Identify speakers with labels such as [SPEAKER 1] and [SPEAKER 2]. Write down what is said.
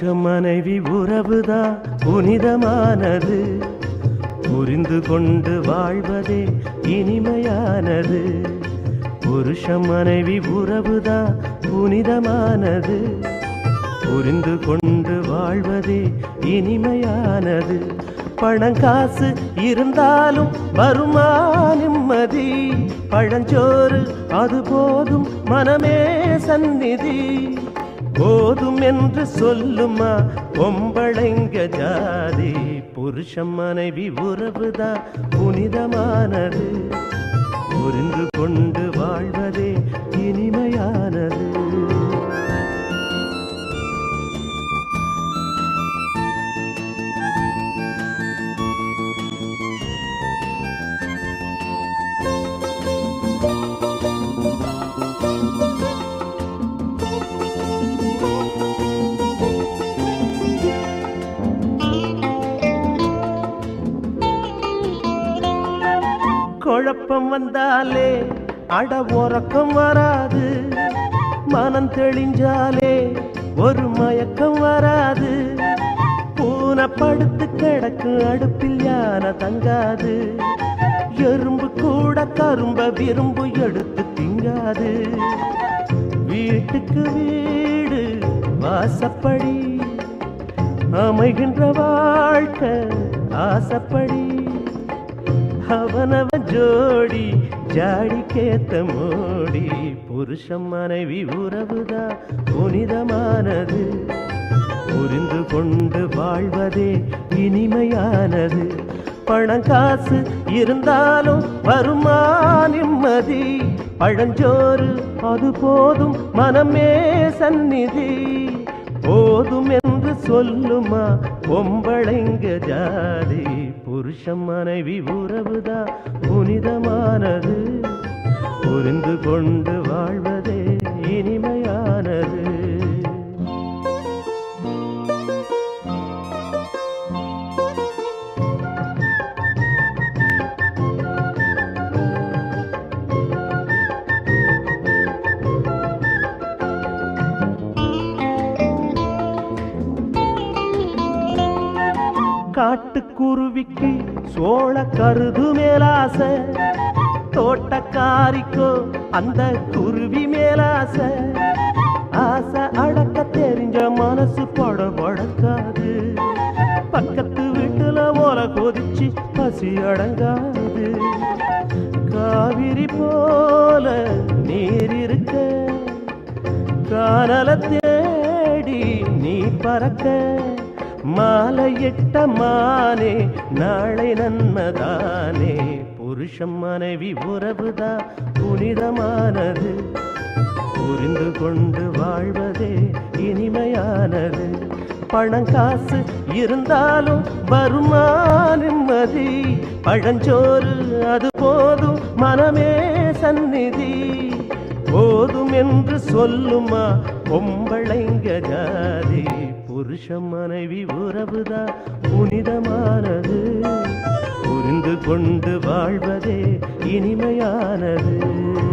[SPEAKER 1] மனைவி உறவுதான் புனிதமானது புரிந்து கொண்டு வாழ்வதே இனிமையானது புருஷ மனைவி உறவுதான் புனிதமானது புரிந்து கொண்டு வாழ்வதே இனிமையானது பணங்காசு இருந்தாலும் வருமா நிம்மதி பழஞ்சோறு அது போதும் மனமே சந்நிதி போதும் என்று சொல்லுமா பொம்பளைங்க ஜாதி புருஷன் மனைவி உறவுதான் புனிதமானது புரிந்து கொண்டு வாழ்வதே இனிமையானது குழப்பம் வந்தாலே அட உறக்கம் வராது மனம் தெளிஞ்சாலே ஒரு மயக்கம் வராது பூனை படுத்து கிடக்கு அடுப்பில் யானை தங்காது எறும்பு கூட கரும்ப விரும்பு எடுத்து திங்காது வீட்டுக்கு வீடு வாசப்படி அமைகின்ற வாழ்க்கை ஆசப்படி அவனவ ஜோடி ஜாடிக்கேத்த மோடி புருஷன் மனைவி உறவுதான் புனிதமானது புரிந்து கொண்டு வாழ்வதே இனிமையானது பணம் காசு இருந்தாலும் வருமா நிம்மதி பழஞ்சோறு அது போதும் மனமே சந்நிதி போதும் என்று சொல்லுமா பொம்பளைங்க ஜாதி புருஷன் மனைவி உறவுதான் புனிதமானது புரிந்து கொண்டு வாழ்வதே இனிமையானது காட்டுக்குருவிக்கு சோழ கருது மேலாச தோட்டக்காரிக்கோ அந்த குருவி மேலாச ஆசை அடக்க தெரிஞ்ச மனசு பட படக்காது பக்கத்து வீட்டுல ஓல கொதிச்சு பசி அடங்காது காவிரி போல நீர் இருக்க கானல தேடி நீ பறக்க மாலையிட்ட மானே நாளை நன்மதானே புருஷன் மனைவி உறவுதான் புனிதமானது புரிந்து கொண்டு வாழ்வதே இனிமையானது பணம் காசு இருந்தாலும் வருமா நிம்மதி பழஞ்சோறு அது போதும் மனமே சந்நிதி போதும் என்று சொல்லுமா பொம்பளைங்க ஜாதி புருஷ மனைவி உறவுதான் புனிதமானது புரிந்து கொண்டு வாழ்வதே இனிமையானது